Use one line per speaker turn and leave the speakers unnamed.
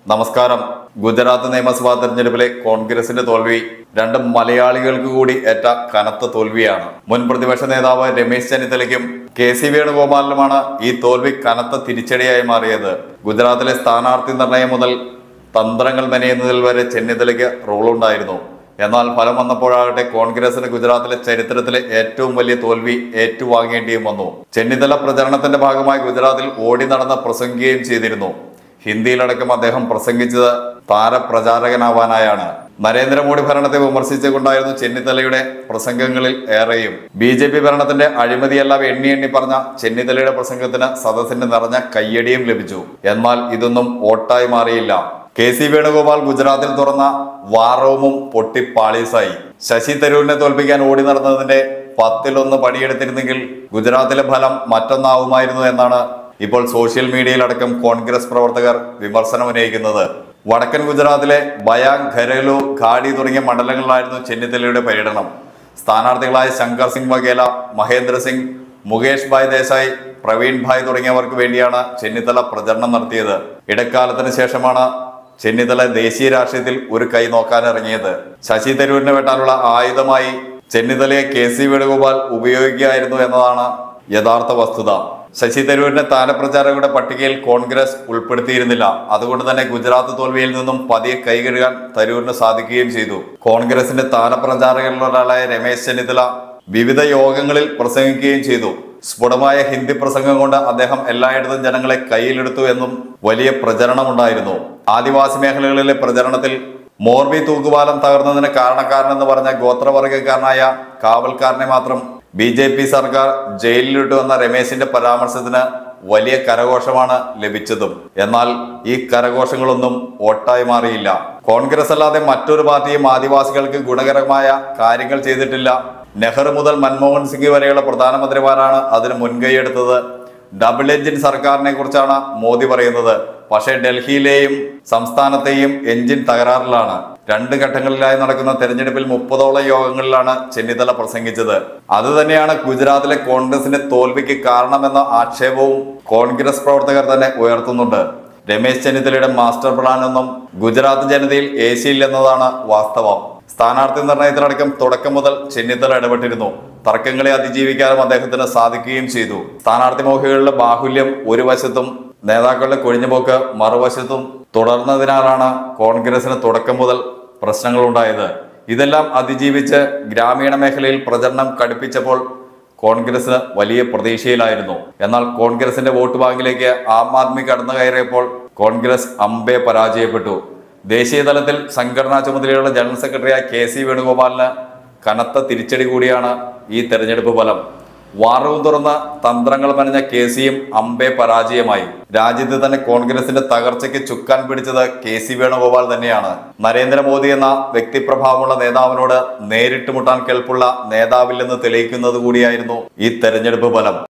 നമസ്കാരം ഗുജറാത്ത് നിയമസഭാ തെരഞ്ഞെടുപ്പിലെ കോൺഗ്രസിന്റെ തോൽവി രണ്ട് മലയാളികൾക്ക് കൂടി ഏറ്റ കനത്ത തോൽവിയാണ് മുൻ പ്രതിപക്ഷ നേതാവ് രമേശ് ചെന്നിത്തലയ്ക്കും കെ സി വേണുഗോപാലിനുമാണ് ഈ തോൽവി കനത്ത തിരിച്ചടിയായി മാറിയത് ഗുജറാത്തിലെ സ്ഥാനാർത്ഥി നിർണയം മുതൽ തന്ത്രങ്ങൾ മെനയുന്നതിൽ വരെ ചെന്നിത്തലയ്ക്ക് റോളുണ്ടായിരുന്നു എന്നാൽ ഫലം വന്നപ്പോഴാകട്ടെ കോൺഗ്രസിന് ഗുജറാത്തിലെ ചരിത്രത്തിലെ ഏറ്റവും വലിയ തോൽവി ഏറ്റുവാങ്ങേണ്ടിയും വന്നു ചെന്നിത്തല പ്രചരണത്തിന്റെ ഭാഗമായി ഗുജറാത്തിൽ ഓടി നടന്ന് പ്രസംഗിക്കുകയും ചെയ്തിരുന്നു ഹിന്ദിയിലടക്കം അദ്ദേഹം പ്രസംഗിച്ചത് താരപ്രചാരകനാവാനായാണ് നരേന്ദ്രമോദി ഭരണത്തെ വിമർശിച്ചുകൊണ്ടായിരുന്നു ചെന്നിത്തലയുടെ പ്രസംഗങ്ങളിൽ ഏറെയും ബി ജെ പി ഭരണത്തിന്റെ അഴിമതിയെല്ലാം എണ്ണി എണ്ണി പറഞ്ഞ ചെന്നിത്തലയുടെ പ്രസംഗത്തിന് സദസ്സിന്റെ നിറഞ്ഞ കയ്യടിയും ലഭിച്ചു എന്നാൽ ഇതൊന്നും വോട്ടായി മാറിയില്ല കെ സി വേണുഗോപാൽ ഗുജറാത്തിൽ തുറന്ന വാറോമും പൊട്ടിപ്പാളീസായി ശശി തരൂരിനെ തോൽപ്പിക്കാൻ ഓടി നടന്നതിന്റെ പത്തിലൊന്ന് പണിയെടുത്തിരുന്നെങ്കിൽ ഗുജറാത്തിലെ ഫലം മറ്റൊന്നാവുമായിരുന്നു എന്നാണ് ഇപ്പോൾ സോഷ്യൽ മീഡിയയിലടക്കം കോൺഗ്രസ് പ്രവർത്തകർ വിമർശനം ഉന്നയിക്കുന്നത് വടക്കൻ ഗുജറാത്തിലെ ബയാങ് ഘരേലു ഖാഡി തുടങ്ങിയ മണ്ഡലങ്ങളിലായിരുന്നു ചെന്നിത്തലയുടെ പര്യടനം സ്ഥാനാർത്ഥികളായ ശങ്കർ സിംഗ് വഗേല മഹേന്ദ്ര സിംഗ് മുകേഷ് ഭായ് ദേശായി പ്രവീൺ ഭായ് തുടങ്ങിയവർക്ക് വേണ്ടിയാണ് ചെന്നിത്തല പ്രചരണം നടത്തിയത് ഇടക്കാലത്തിന് ശേഷമാണ് ചെന്നിത്തല ദേശീയ രാഷ്ട്രീയത്തിൽ ഒരു കൈ നോക്കാനിറങ്ങിയത് ശശി തരൂരിനെ വെട്ടാനുള്ള ആയുധമായി ചെന്നിത്തലയെ കെ സി വേണുഗോപാൽ ഉപയോഗിക്കുകയായിരുന്നു എന്നതാണ് യഥാർത്ഥ വസ്തുത ശശി തരൂരിനെ താരപ്രചാരകരുടെ പട്ടികയിൽ കോൺഗ്രസ് ഉൾപ്പെടുത്തിയിരുന്നില്ല അതുകൊണ്ട് തന്നെ ഗുജറാത്ത് തോൽവിയിൽ നിന്നും പതിയെ കൈകഴുകാൻ തരൂരിന് സാധിക്കുകയും ചെയ്തു കോൺഗ്രസിന്റെ താരപ്രചാരകരിലൊരാളായ രമേശ് ചെന്നിത്തല വിവിധ യോഗങ്ങളിൽ പ്രസംഗിക്കുകയും ചെയ്തു സ്ഫുടമായ ഹിന്ദി പ്രസംഗം കൊണ്ട് അദ്ദേഹം എല്ലായിടത്തും ജനങ്ങളെ കയ്യിലെടുത്തു എന്നും വലിയ പ്രചരണമുണ്ടായിരുന്നു ആദിവാസി മേഖലകളിലെ പ്രചരണത്തിൽ മോർബി തൂക്കുപാലം തകർന്നതിന് കാരണക്കാരനെന്ന് പറഞ്ഞ ഗോത്രവർഗക്കാരനായ കാവൽക്കാരനെ മാത്രം ബി ജെ പി സർക്കാർ ജയിലിലിട്ടു എന്ന രമേശിന്റെ പരാമർശത്തിന് വലിയ കരഘോഷമാണ് ലഭിച്ചതും എന്നാൽ ഈ കരഘോഷങ്ങളൊന്നും വോട്ടായി മാറിയില്ല കോൺഗ്രസ് അല്ലാതെ മറ്റൊരു പാർട്ടിയും ആദിവാസികൾക്ക് ഗുണകരമായ കാര്യങ്ങൾ ചെയ്തിട്ടില്ല നെഹ്റു മുതൽ മൻമോഹൻ സിംഗ് വരെയുള്ള പ്രധാനമന്ത്രിമാരാണ് അതിന് മുൻകൈയെടുത്തത് ഡബിൾ എഞ്ചിൻ സർക്കാരിനെ കുറിച്ചാണ് മോദി പറയുന്നത് പക്ഷേ ഡൽഹിയിലെയും സംസ്ഥാനത്തെയും എഞ്ചിൻ തകരാറിലാണ് രണ്ട് ഘട്ടങ്ങളിലായി നടക്കുന്ന തെരഞ്ഞെടുപ്പിൽ മുപ്പതോളം യോഗങ്ങളിലാണ് ചെന്നിത്തല പ്രസംഗിച്ചത് അത് തന്നെയാണ് ഗുജറാത്തിലെ കോൺഗ്രസിന്റെ തോൽവിക്ക് കാരണമെന്ന ആക്ഷേപവും കോൺഗ്രസ് പ്രവർത്തകർ തന്നെ ഉയർത്തുന്നുണ്ട് രമേശ് ചെന്നിത്തലയുടെ മാസ്റ്റർ പ്ലാനൊന്നും ഗുജറാത്ത് ജനതയിൽ ഏശിയില്ലെന്നതാണ് വാസ്തവം സ്ഥാനാർത്ഥി നിർണയത്തിലടക്കം തുടക്കം മുതൽ ചെന്നിത്തല ഇടപെട്ടിരുന്നു തർക്കങ്ങളെ അതിജീവിക്കാനും അദ്ദേഹത്തിന് സാധിക്കുകയും ചെയ്തു സ്ഥാനാർത്ഥി മോഹികളുടെ ബാഹുല്യം ഒരു വശത്തും നേതാക്കളുടെ കൊഴിഞ്ഞുപോക്ക് മറുവശത്തും തുടർന്നതിനാലാണ് കോൺഗ്രസിന് തുടക്കം മുതൽ പ്രശ്നങ്ങളുണ്ടായത് ഇതെല്ലാം അതിജീവിച്ച് ഗ്രാമീണ മേഖലയിൽ പ്രചരണം കടുപ്പിച്ചപ്പോൾ കോൺഗ്രസ് വലിയ പ്രതീക്ഷയിലായിരുന്നു എന്നാൽ കോൺഗ്രസിന്റെ വോട്ട് ബാങ്കിലേക്ക് ആം ആദ്മി കടന്നു കയറിയപ്പോൾ കോൺഗ്രസ് അമ്പെ പരാജയപ്പെട്ടു ദേശീയ തലത്തിൽ സംഘടനാ ചുമതലയുള്ള ജനറൽ സെക്രട്ടറിയായ കെ സി വേണുഗോപാലിന് കനത്ത തിരിച്ചടി കൂടിയാണ് ഈ തെരഞ്ഞെടുപ്പ് ഫലം വാറവും തുറന്ന് തന്ത്രങ്ങൾ മെനഞ്ഞ കെ സിയും അമ്പെ പരാജയമായി രാജ്യത്ത് തന്നെ കോൺഗ്രസിന്റെ തകർച്ചയ്ക്ക് ചുക്കാൻ പിടിച്ചത് കെ സി വേണുഗോപാൽ തന്നെയാണ് നരേന്ദ്രമോദി എന്ന വ്യക്തിപ്രഭാവമുള്ള നേതാവിനോട് നേരിട്ട് മുട്ടാൻ കേൾപ്പുള്ള നേതാവില്ലെന്ന് തെളിയിക്കുന്നത് കൂടിയായിരുന്നു ഈ തെരഞ്ഞെടുപ്പ് ഫലം